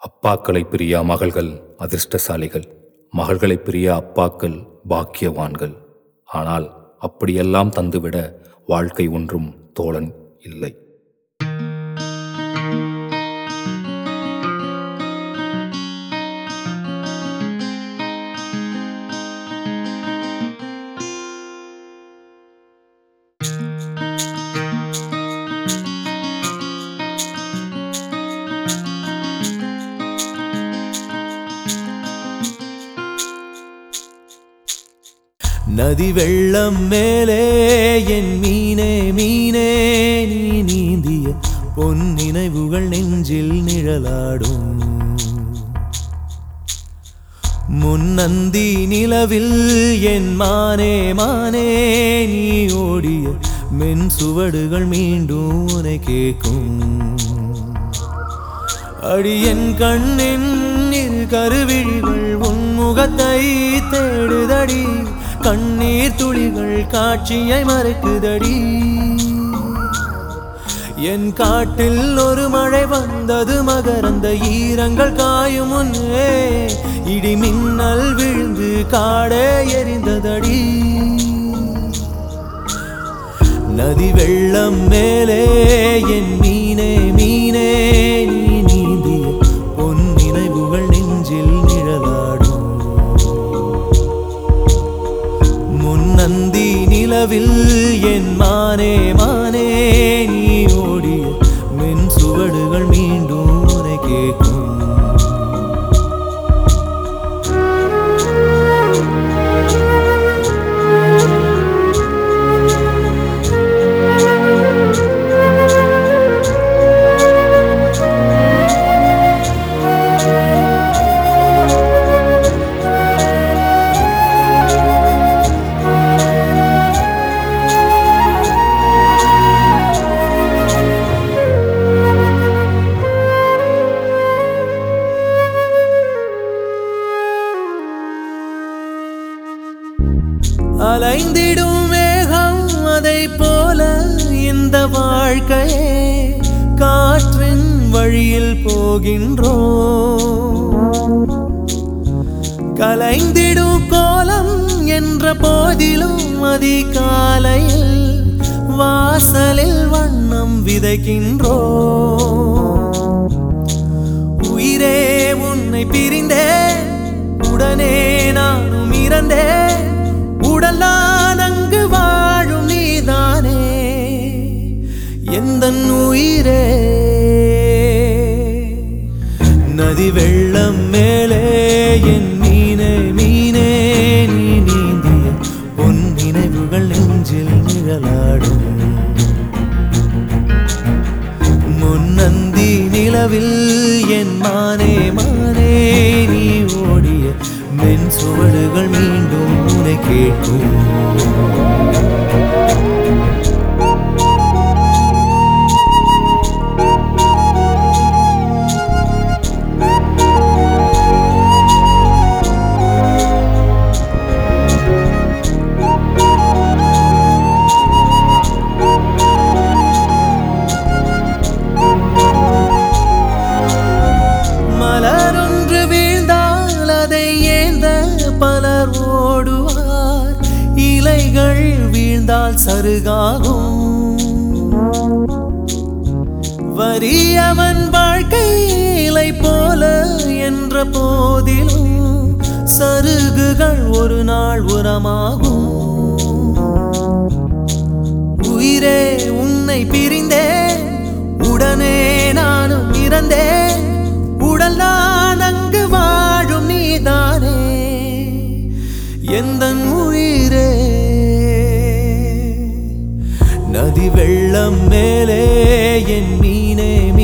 அப்பாக்களை பிரியா மகள்கள் அதிர்ஷ்டசாலிகள் மகள்களை பிரியா அப்பாக்கள் பாக்கியவான்கள் ஆனால் அப்படியெல்லாம் தந்துவிட வாழ்க்கை ஒன்றும் தோழன் இல்லை நதி வெள்ளம் மேலே என் மீனே மீனே நீ நீந்திய பொன் நினைவுகள் நெஞ்சில் நிழலாடும் முன்னந்தி நிலவில் என் மானே மானே நீ ஓடிய மென் சுவடுகள் மீண்டும் உனை கேட்கும் அடியன் கண்ணின் இரு கருவிழிகள் உன் முகத்தை தேடுதடி கண்ணீர் துளிகள் காட்சியை மறைக்குதடி என் காட்டில் ஒரு மழை வந்தது மகரந்த ஈரங்கள் காயும் முன்னே இடி மின்னல் விழுந்து காடே எரிந்ததடி நதி வெள்ளம் மேலே என் மீனே மீனே நீ நீந்திய பொன் நினைவுகள் நெஞ்சில் நிழலாடும் முன்னந்தி நிலவில் என் மானே மானே நீ ஓடிய மென் சுவடுகள் மீண்டும் உனை கேட்கும் அலைந்திடும் மேகம் அதை போல இந்த வாழ்க்கையே காற்றின் வழியில் போகின்றோம் கலைந்திடும் கோலம் என்ற போதிலும் அதிகாலையில் வாசலில் வண்ணம் விதைக்கின்றோம் உயிரே உன்னை பிரிந்தேன் உடனே நானும் இறந்தேன் உடலான் அங்கு வாழும் நீதானே எந்த உயிரே நதி வெள்ளம் மேலே என் மீனே மீனே நீ நீந்திய பொன் நினைவுகள் நெஞ்சில் நிழலாடும் முன்னந்தி நிலவில் என் மானே மானே நீ ஓடிய மென் சுவடுகள் மீண்டும் உனை கேட்கும் மலரொன்று வீழ்ந்தால் அதை ஏந்த பலர் ஓடுவார் இலைகள் வீழ்ந்தால் சருகாகும் வறியவன் வாழ்க்கை இலை போல என்ற போதிலும் சருகுகள் ஒரு நாள் உரமாகும் உயிரே உன்னை பிரிந்தேன் உடனே நானும் இறந்தேன் உடல் நான் அங்கு வாழும் நீதானே எந்த உயிரே நதி வெள்ளம் மேலே என் மீனே